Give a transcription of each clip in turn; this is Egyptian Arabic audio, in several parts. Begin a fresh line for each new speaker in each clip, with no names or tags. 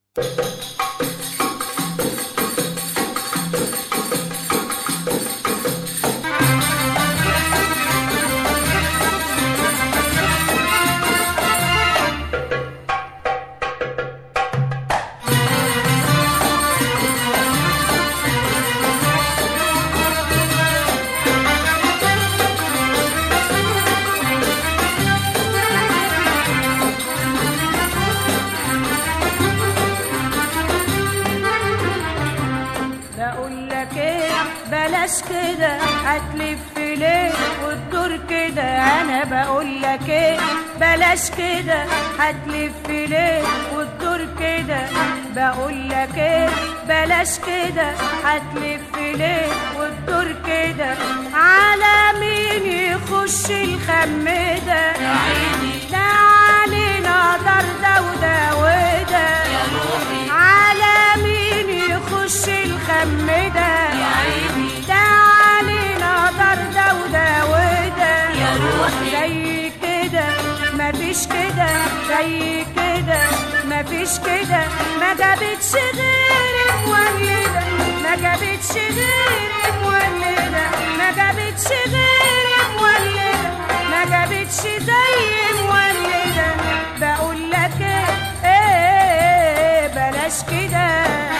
بقول لك ايه بلاش كده هتلف ليه وتدور كده انا بقول لك ايه بلاش كده هتلف ليه وتدور كده بقول لك ايه بلاش كده هتلف ليه وتدور كده على مين يخش الخم ده يا عيني ده علينا دار ده وده وده يا روحي على مين يخش الخم ده يا عيني ده علينا دار ده وده وده يا روحي زي كده مفيش كده زي كده مفيش كده ما جابتش غير مولدة ما جابتش غير مولدة ما جابتش غير مولدة ما جابتش زي مولدة بقول لك ايه ايه بلاش كده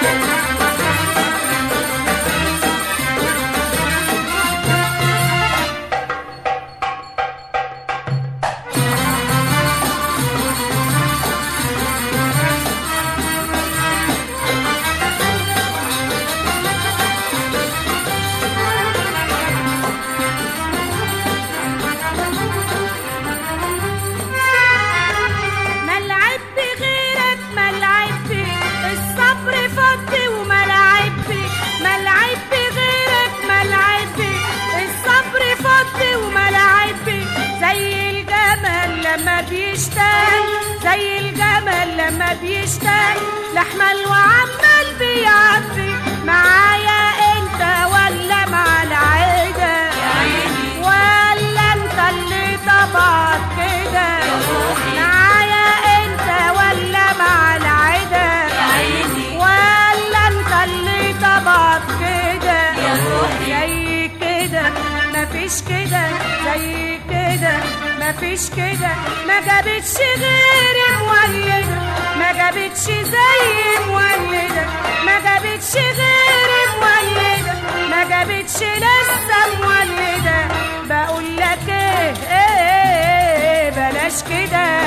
ملعب غيرك ملعب الصبر فضي وملعب ملعب غيرك ملعب الصبر فضي وملعب زي الجمل لما بيشتاق زي الجمل لما بيشتاق لحمل وعمال بيعفي معايا انت ولا مع العيدة ولا انت اللي طبعك كده معايا انت ولا مع العدا ولا انت اللي طبعك كده زي كده مفيش كده زي كده مفيش كده ما جابتش غير مولدة ما جابتش زي مولدة ما جابتش غير مولدة ما جابتش لسه مولدة بقول لك ايه ايه, إيه بلاش كده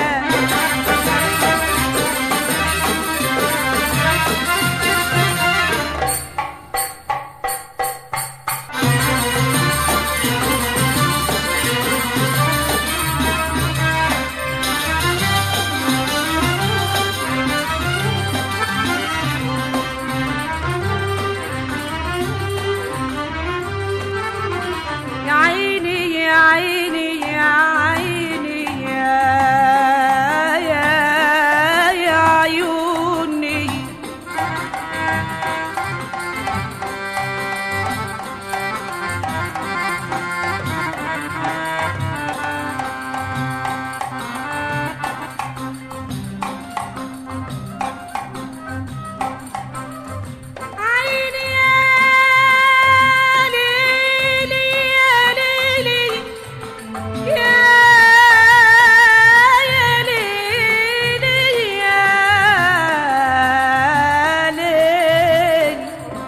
يا عيني يا عيني يا عيني يا يا يا عيوني عيني يا ليلي يا ليلي يا يا ليلي يا ليلي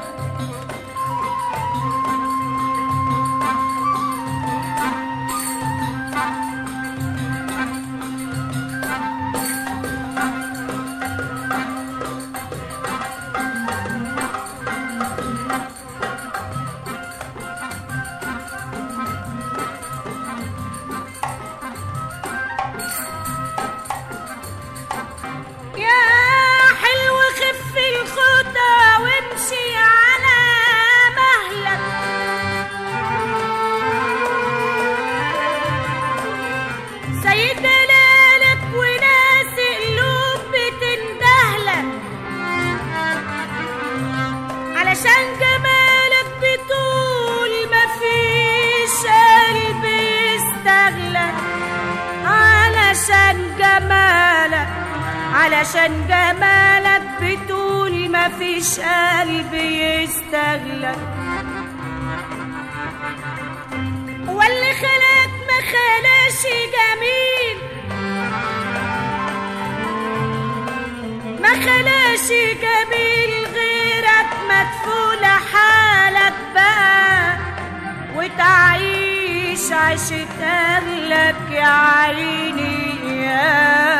يا حلو خف الخطى وامشي على مهلك سيد دلالك وناس قلوب بتندهلك علشان جمالك بطول مفيش قلب يستغلى علشان جمالك علشان جمالك بتقول مفيش قلب يستغلى واللي خلق ما خلاش جميل ما خلاش جميل غيرك مدفولة حالك بقى وتعيش عيشة أهلك يا عيني يا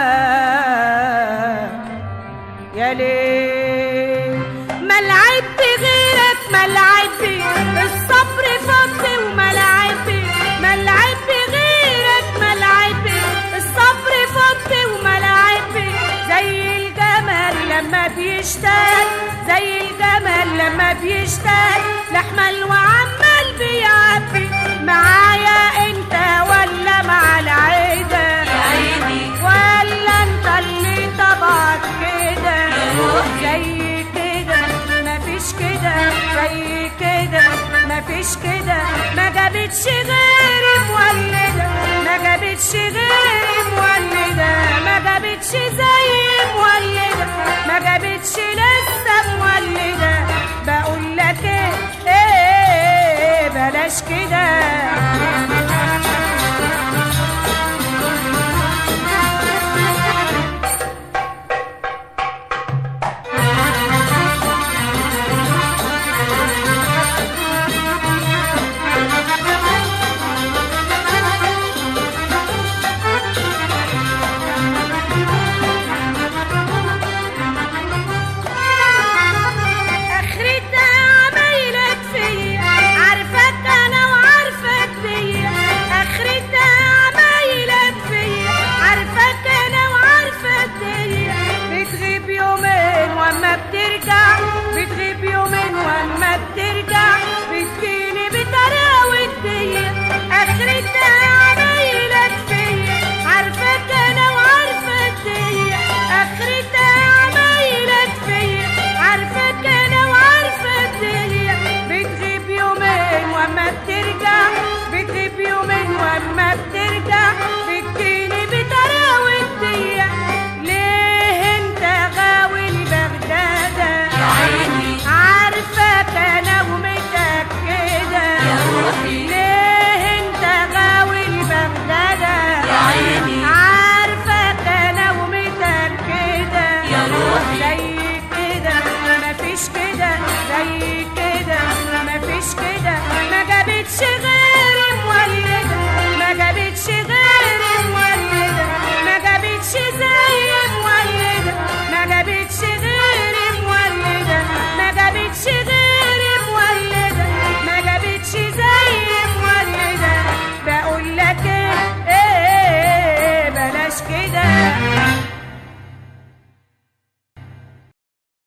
يا ليه ملعب غيرك ملعب الصبر فضي وملعب ملعب غيرك ملعب الصبر فضي وملعب زي الجمل لما بيشتاق زي الجمل لما بيشتاق لحمل وعمال بيعبي معايا انت ولا مع العيدة ولا انت اللي طبعك كده زي كده مفيش كده زي كده مفيش كده ما جابتش غير مولدة ما جابتش غير مولدة ما جابتش زي مولدة ما جابتش لسه مولدة بقول لك ايه ايه بلاش كده اخرتها عمايلك فيا عارفك انا وعارفك بيا اخرتها عمايلك فيا عارفك انا وعارفك بيا بتغيب يومين واما بترجع بتغيب يومين واما بترجع بتجيني بتراوي الدية اخرتها عمايلك فيا عارفك انا وعارفك بيا اخرتها عمايلك فيا عارفك انا وعارفه الدنيا بتغيب يومين واما بترجع بتغيب يومين واما بترجع بتجيني بتراوي الدنيا ليه انت غاوي البغدادة عارفك انا ومتأكدة ليه انت غاوي البغدادة عارفك انا ومتأكدة زي كده مفيش كده زي كده مفيش كده ما جابتش غير مولدة ما جابتش غير مولدة ما جابتش زي مولدة ما جابتش غير مولدة ما جابتش غير مولدة ما جابتش زي مولدة بقول لك ايه, إيه بلاش كده